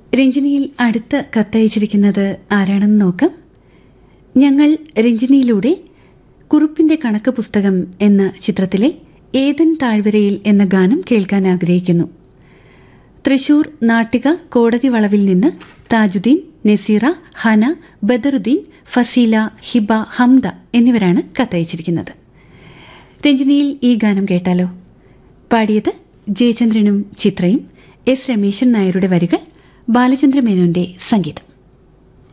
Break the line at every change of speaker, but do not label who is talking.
രഞ്ജിനിയിൽ അടുത്ത കത്തയച്ചിരിക്കുന്നത് ആരാണെന്ന് നോക്കാം ഞങ്ങൾ രഞ്ജിനിയിലൂടെ കുറുപ്പിന്റെ കണക്ക് പുസ്തകം എന്ന ചിത്രത്തിലെ ഏതൻ താഴ്വരയിൽ എന്ന ഗാനം കേൾക്കാൻ ആഗ്രഹിക്കുന്നു തൃശൂർ നാട്ടിക കോടതി വളവിൽ നിന്ന് താജുദ്ദീൻ നസീറ ഹന ബദറുദ്ദീൻ ഫസീല ഹിബ ഹംദ എന്നിവരാണ് കത്തയച്ചിരിക്കുന്നത് രഞ്ജിനിയിൽ ഈ ഗാനം കേട്ടാലോ പാടിയത് ജയചന്ദ്രനും ചിത്രയും എസ് രമേശൻ നായരുടെ വരികൾ ബാലചന്ദ്ര മേനോന്റെ സംഗീതം